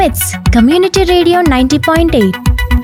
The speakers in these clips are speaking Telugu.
pets community radio ninety point eight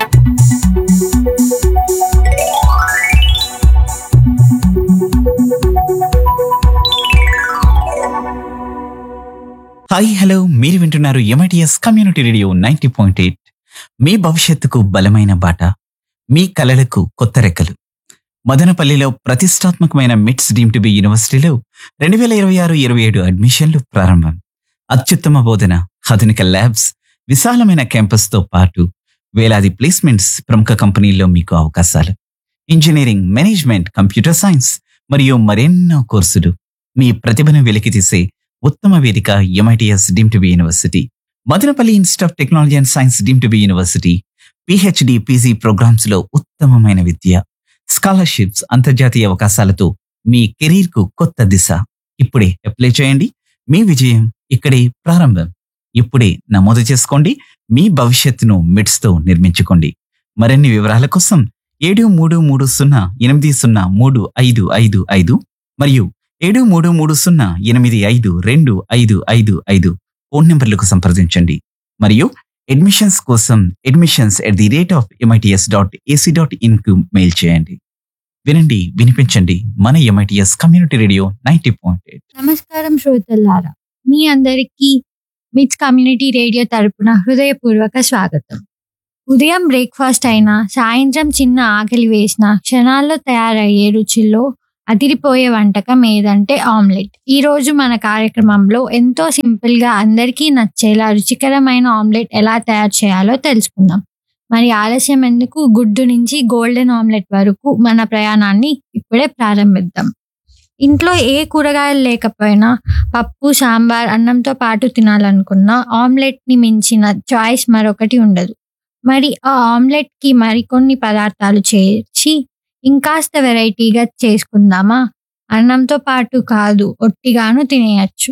hi hello మీరు వింటున్నారు MITS community radio ninety point eight మీ భవిష్యత్తుకు బలమైన బాట మీ కలలకు కొత్త రెక్కలు మదనపల్లిలో ప్రతిష్టాత్మకమైన మిట్స్ డీమ్ టు బి యూనివర్సిటీలో రెండు వేల ఇరవై ఆరు ఇరవై ఏడు అడ్మిషన్లు ప్రారంభం అత్యుత్తమ బోధన ఆధునిక ల్యాబ్స్ విశాలమైన క్యాంపస్తో పాటు వేలాది ప్లేస్మెంట్స్ ప్రముఖ కంపెనీల్లో మీకు అవకాశాలు ఇంజనీరింగ్ మేనేజ్మెంట్ కంప్యూటర్ సైన్స్ మరియు మరెన్నో కోర్సులు మీ ప్రతిభను వెలికితీసే ఉత్తమ వేదిక MITS deemed to be university Madanapalle institute of technology and science deemed to be university PhD PG programmes లో ఉత్తమమైన విద్య స్కాలర్షిప్స్ అంతర్జాతీయ అవకాశాలతో మీ కెరీర్ కు కొత్త దిశ ఇప్పుడే అప్లై చేయండి మీ విజయం ఇక్కడే ప్రారంభం ఇప్పుడే నమోదు చేసుకోండి మీ భవిష్యత్తును మిడ్స్ తో నిర్మించుకోండి మరిన్ని వివరాల కోసం ఏడు మూడు మూడు సున్నా ఎనిమిది సున్నా మూడు ఐదు ఐదు ఐదు మరియు ఏడు మూడు మూడు సున్నా ఎనిమిది ఐదు రెండు ఐదు ఐదు ఐదు ఫోన్ నెంబర్లకు సంప్రదించండి మరియు అడ్మిషన్స్ కోసం admissions at the rate of MITS dot AC dot ఇన్కు మెయిల్ చేయండి వినండి వినిపించండి మన MITS community radio ninety point eight నమస్కారం శ్రోతల్లారా మీ అందరికీ మిట్స్ కమ్యూనిటీ రేడియో తరపున హృదయపూర్వక స్వాగతం ఉదయం బ్రేక్ఫాస్ట్ అయినా సాయంత్రం చిన్న ఆకలి వేసిన క్షణాల్లో తయారయ్యే రుచుల్లో అదిరిపోయే వంటకం ఏదంటే ఆమ్లెట్ ఈ రోజు మన కార్యక్రమంలో ఎంతో సింపుల్ గా అందరికీ నచ్చేలా రుచికరమైన ఆమ్లెట్ ఎలా తయారు చేయాలో తెలుసుకుందాం మరి ఆలస్యం ఎందుకు గుడ్డు నుంచి గోల్డెన్ ఆమ్లెట్ వరకు మన ప్రయాణాన్ని ఇప్పుడే ప్రారంభిద్దాం ఇంట్లో ఏ కూరగాయలు లేకపోయినా పప్పు సాంబార్ అన్నంతో పాటు తినాలనుకున్న ఆమ్లెట్ ని మించిన చాయిస్ మరొకటి ఉండదు మరి ఆ ఆమ్లెట్ కి మరికొన్ని పదార్థాలు చేర్చి ఇంకాస్త వెరైటీగా చేసుకుందామా అన్నంతో పాటు కాదు ఒట్టిగాను తినేయచ్చు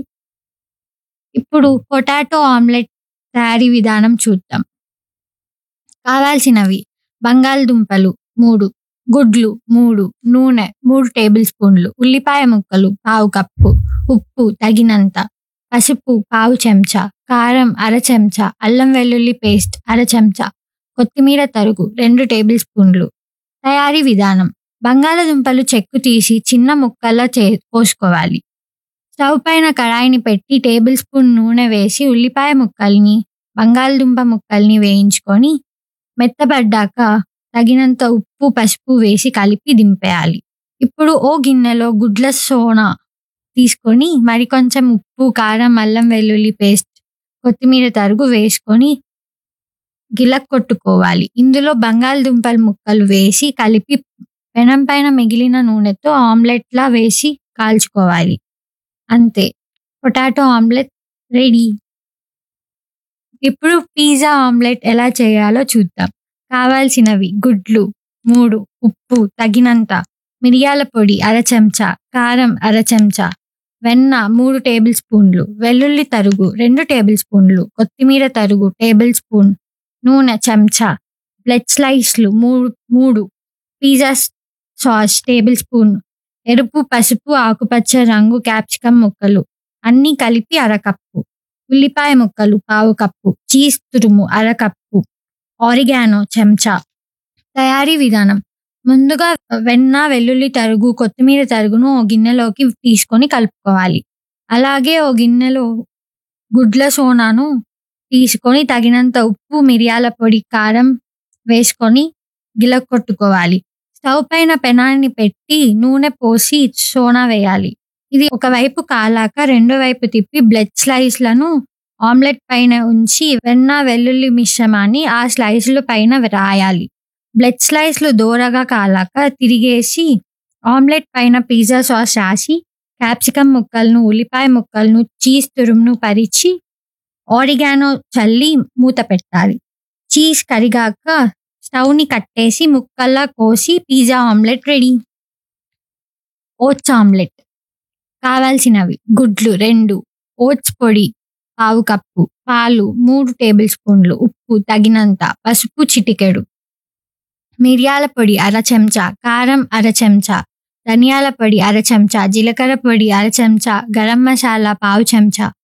ఇప్పుడు పొటాటో ఆమ్లెట్ తయారీ విధానం చూద్దాం కావాల్సినవి బంగాళదుంపలు మూడు గుడ్లు మూడు నూనె మూడు టేబుల్ స్పూన్లు ఉల్లిపాయ ముక్కలు పావు కప్పు ఉప్పు తగినంత పసుపు పావు చెంచా కారం అర చెంచా అల్లం వెల్లుల్లి పేస్ట్ అర చెంచా కొత్తిమీర తరుగు రెండు టేబుల్ స్పూన్లు తయారీ విధానం బంగాళదుంపలు చెక్కు తీసి చిన్న ముక్కల్లా చే కోసుకోవాలి స్టవ్ పైన కడాయిని పెట్టి టేబుల్ స్పూన్ నూనె వేసి ఉల్లిపాయ ముక్కల్ని బంగాళదుంప ముక్కల్ని వేయించుకొని మెత్తబడ్డాక తగినంత ఉప్పు పసుపు వేసి కలిపి దింపేయాలి ఇప్పుడు ఓ గిన్నెలో గుడ్ల సోనా తీసుకొని మరికొంచెం ఉప్పు కారం అల్లం వెల్లుల్లి పేస్ట్ కొత్తిమీర తరుగు వేసుకొని గిలక్ కొట్టుకోవాలి ఇందులో బంగాళదుంపల ముక్కలు వేసి కలిపి పెనం పైన మిగిలిన నూనెతో ఆమ్లెట్లా వేసి కాల్చుకోవాలి అంతే పొటాటో ఆమ్లెట్ రెడీ ఇప్పుడు పిజ్జా ఆమ్లెట్ ఎలా చేయాలో చూద్దాం కావాల్సినవి గుడ్లు మూడు ఉప్పు తగినంత మిరియాల పొడి అర చెంచా కారం అర చెంచా వెన్న మూడు టేబుల్ స్పూన్లు వెల్లుల్లి తరుగు రెండు టేబుల్ స్పూన్లు కొత్తిమీర తరుగు టేబుల్ స్పూన్ నూనె చెంచా బ్లెడ్ స్లైస్లు మూడు మూడు పిజ్జా సాస్ టేబుల్ స్పూన్ ఎరుపు పసుపు ఆకుపచ్చ రంగు క్యాప్సికమ్ ముక్కలు అన్నీ కలిపి అరకప్పు ఉల్లిపాయ ముక్కలు పావు కప్పు చీజ్ తురుము అరకప్పు ఆరిగానో చెంచా తయారీ విధానం ముందుగా వెన్న వెల్లుల్లి తరుగు కొత్తిమీర తరుగును ఓ గిన్నెలోకి తీసుకొని కలుపుకోవాలి అలాగే ఓ గిన్నెలో గుడ్ల సోనాను తీసుకొని తగినంత ఉప్పు మిరియాల పొడి కారం వేసుకొని గిలకొట్టుకోవాలి స్టవ్ పైన పెనాన్ని పెట్టి నూనె పోసి సోనా వేయాలి ఇది ఒకవైపు కాలాక రెండో వైపు తిప్పి బ్లెడ్ స్లైస్లను ఆమ్లెట్ పైన ఉంచి వెన్న వెల్లుల్లి మిశ్రమాన్ని ఆ స్లైస్ల పైన రాయాలి బ్లెడ్ స్లైస్లు దూరగా కాలాక తిరిగేసి ఆమ్లెట్ పైన పిజ్జా సాస్ రాసి క్యాప్సికమ్ ముక్కలను ఉల్లిపాయ ముక్కలను చీజ్ తురుమును పరిచి ఆరిగానో చల్లి మూత పెట్టాలి చీజ్ కరిగాక స్టవ్ని కట్టేసి ముక్కల్లా కోసి pizza omelette ready oats omelette కావాల్సినవి గుడ్లు రెండు ఓట్స్ పొడి పావు కప్పు పాలు మూడు టేబుల్ స్పూన్లు ఉప్పు తగినంత పసుపు చిటికెడు మిరియాల పొడి అర చెంచా కారం అర చెంచా ధనియాల పొడి అర చెంచా జీలకర్ర పొడి అర చెంచా గరం మసాలా పావు చెంచా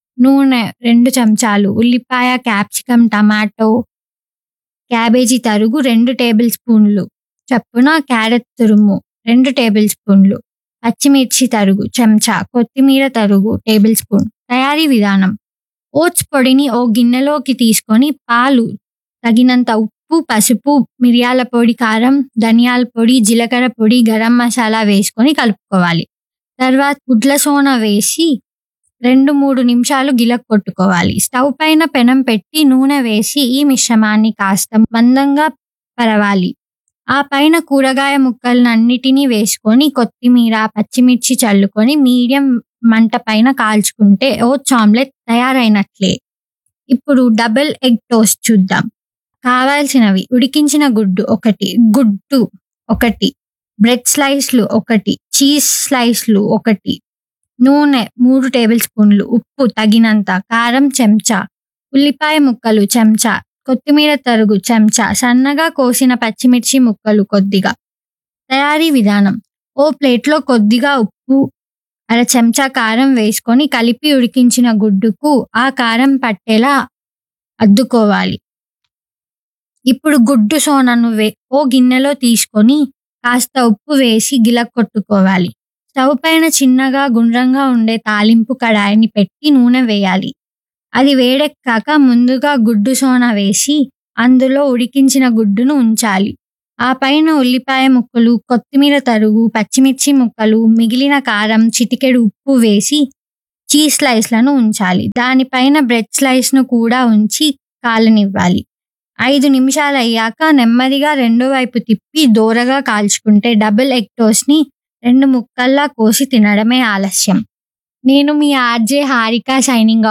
నూనె రెండు చెంచాలు ఉల్లిపాయ క్యాప్సికం టమాటో క్యాబేజీ తరుగు రెండు టేబుల్ స్పూన్లు చప్పున క్యారెట్ తురుము రెండు టేబుల్ స్పూన్లు పచ్చిమిర్చి తరుగు చెంచా కొత్తిమీర తరుగు టేబుల్ స్పూన్ తయారీ విధానం ఓట్స్ పొడిని ఓ గిన్నెలోకి తీసుకొని పాలు తగినంత ఉప్పు పసుపు మిరియాల పొడి కారం ధనియాల పొడి జీలకర్ర పొడి గరం మసాలా వేసుకొని కలుపుకోవాలి తర్వాత గుడ్ల సోన వేసి రెండు మూడు నిమిషాలు గిలక్ కొట్టుకోవాలి స్టవ్ పైన పెనం పెట్టి నూనె వేసి ఈ మిశ్రమాన్ని కాస్త మందంగా పరవాలి ఆ పైన కూరగాయ ముక్కలన్నిటినీ వేసుకొని కొత్తిమీర పచ్చిమిర్చి చల్లుకొని మీడియం మంట పైన కాల్చుకుంటే ఓట్స్ ఆమ్లెట్ తయారైనట్లే ఇప్పుడు డబుల్ ఎగ్ టోస్ట్ చూద్దాం కావాల్సినవి ఉడికించిన గుడ్డు ఒకటి గుడ్డు ఒకటి బ్రెడ్ స్లైస్లు ఒకటి చీజ్ స్లైస్లు ఒకటి నూనె మూడు టేబుల్ స్పూన్లు ఉప్పు తగినంత కారం చెంచా ఉల్లిపాయ ముక్కలు చెంచా కొత్తిమీర తరుగు చెంచా సన్నగా కోసిన పచ్చిమిర్చి ముక్కలు కొద్దిగా తయారీ విధానం ఓ ప్లేట్లో కొద్దిగా ఉప్పు అర చెంచా కారం వేసుకొని కలిపి ఉడికించిన గుడ్డుకు ఆ కారం పట్టేలా అద్దుకోవాలి ఇప్పుడు గుడ్డు సోనను వే ఓ గిన్నెలో తీసుకొని కాస్త ఉప్పు వేసి గిలక్కొట్టుకోవాలి స్టవ్ పైన చిన్నగా గుండ్రంగా ఉండే తాలింపు కడాయిని పెట్టి నూనె వేయాలి అది వేడెక్కాక ముందుగా గుడ్డు సోన వేసి అందులో ఉడికించిన గుడ్డును ఉంచాలి ఆ పైన ఉల్లిపాయ ముక్కలు కొత్తిమీర తరుగు పచ్చిమిర్చి ముక్కలు మిగిలిన కారం చిటికెడు ఉప్పు వేసి చీజ్ స్లైస్లను ఉంచాలి దానిపైన బ్రెడ్ స్లైస్ను కూడా ఉంచి కాలనివ్వాలి ఐదు నిమిషాలు అయ్యాక నెమ్మదిగా రెండో వైపు తిప్పి దోరగా కాల్చుకుంటే డబుల్ ఎగ్ టోస్ట్ని రెండు ముక్కల్లా కోసి తినడమే ఆలస్యం నేను మీ ఆర్జే హారిక సైనింగ్